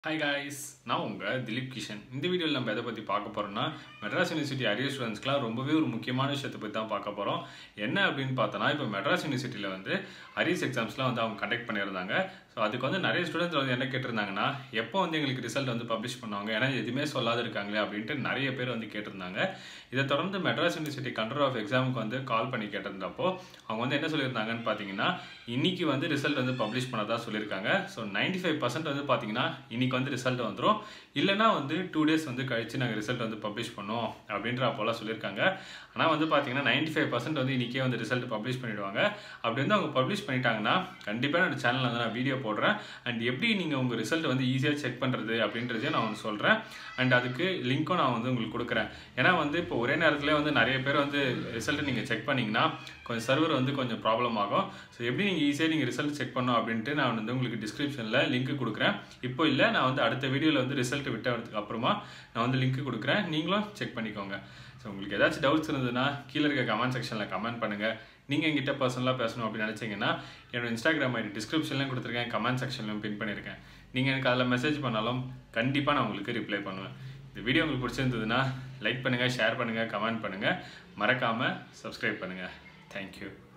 hi guys நான் உங்கள் திலீப் கிஷன் இந்த வீடியோவில் நம்ம எதை பற்றி பார்க்க போகிறோம்னா மெட்ராஸ் யூனிவர்சிட்டி அரியர் ஸ்டூடெண்ட்ஸ்க்குலாம் ரொம்பவே ஒரு முக்கியமான விஷயத்தை பற்றி தான் பார்க்க போகிறோம் என்ன அப்படின்னு பார்த்தோன்னா இப்போ மெட்ராஸ் யூனிவர்சிட்டியில் வந்து அரியர்ஸ் எக்ஸாம்ஸ்லாம் வந்து அவங்க கண்டக்ட் பண்ணியிருந்தாங்க ஸோ அதுக்கு வந்து நிறைய ஸ்டூடெண்ட்ஸ் வந்து என்ன கேட்டிருந்தாங்கன்னா எப்போ வந்து எங்களுக்கு ரிசல்ட் வந்து பப்ளிஷ் பண்ணுவாங்க ஏன்னா எதுவுமே சொல்லாத இருக்காங்களே அப்படின்ட்டு நிறைய பேர் வந்து கேட்டிருந்தாங்க இதை தொடர்ந்து மெட்ராஸ் யூனிவர்சிட்டி கண்ட்ரோல் ஆஃப் எக்ஸாமுக்கு வந்து கால் பண்ணி கேட்டிருந்தப்போ அவங்க வந்து என்ன சொல்லியிருந்தாங்கன்னு பார்த்தீங்கன்னா இன்னைக்கு வந்து ரிசல்ட் வந்து பப்ளிஷ் பண்ணதா சொல்லியிருக்காங்க ஸோ நைன்டி ஃபைவ் பர்சன்ட் வந்து பார்த்தீங்கன்னா இன்னைக்கு வந்து ரிசல்ட் வந்துடும் இல்லைனா வந்து டூ டேஸ் வந்து கழிச்சு நாங்கள் ரிசல்ட் வந்து பப்ளிஷ் பண்ணோம் அப்படின்ற அப்போலாம் சொல்லியிருக்காங்க ஆனால் வந்து பார்த்தீங்கன்னா நைன்டி ஃபைவ் பர்சன்ட் வந்து இன்றைக்கே வந்து ரிசல்ட் பப்ளிஷ் பண்ணிவிடுவாங்க அப்படி வந்து அவங்க பப்ளிஷ் பண்ணிட்டாங்கன்னா கண்டிப்பாக என்னோட சேனலில் வந்து நான் வீடியோ போடுறேன் அண்ட் எப்படி நீங்கள் உங்கள் ரிசல்ட் வந்து ஈஸியாக செக் பண்ணுறது அப்படின்றதையும் நான் வந்து சொல்கிறேன் அண்ட் அதுக்கு லிங்க்கும் நான் வந்து உங்களுக்கு கொடுக்குறேன் ஏன்னா வந்து இப்போ ஒரே நேரத்தில் வந்து நிறைய பேர் வந்து ரிசல்ட்டை நீங்கள் செக் பண்ணிங்கன்னா கொஞ்சம் சர்வர் வந்து கொஞ்சம் ப்ராப்ளம் ஆகும் ஸோ எப்படி நீங்கள் ஈஸியாக நீங்கள் ரிசல்ட் செக் பண்ணோம் அப்படின்ட்டு நான் வந்து உங்களுக்கு டிஸ்கிரிப்ஷனில் லிங்க் கொடுக்குறேன் இப்போ இல்லை நான் வந்து அடுத்த வீடியோவில் வந்து ரிசல்ட் விட்டதுக்கு அப்புறமா நான் வந்து லிங்க் கொடுக்குறேன் நீங்களும் செக் பண்ணிக்கோங்க ஸோ உங்களுக்கு ஏதாச்சும் டவுட்ஸ் இருந்ததுன்னா கீழே இருக்க கமெண்ட் செக்ஷனில் கமெண்ட் பண்ணுங்கள் நீங்கள் எங்கிட்ட பர்சனலாக பேசணும் அப்படின்னு நினச்சிங்கன்னா என்னோட இன்ஸ்டாகிராம் ஐடி டிஸ்கிரிப்ஷன்லையும் கொடுத்துருக்கேன் கமெண்ட் செக்ஷன்லையும் பின் பண்ணியிருக்கேன் நீங்கள் எனக்கு அதில் மெசேஜ் பண்ணாலும் கண்டிப்பாக நான் உங்களுக்கு ரிப்ளை பண்ணுவேன் இந்த வீடியோ உங்களுக்கு பிடிச்சிருந்ததுன்னா லைக் பண்ணுங்கள் ஷேர் பண்ணுங்கள் கமெண்ட் பண்ணுங்கள் மறக்காமல் சப்ஸ்கிரைப் பண்ணுங்கள் தேங்க்யூ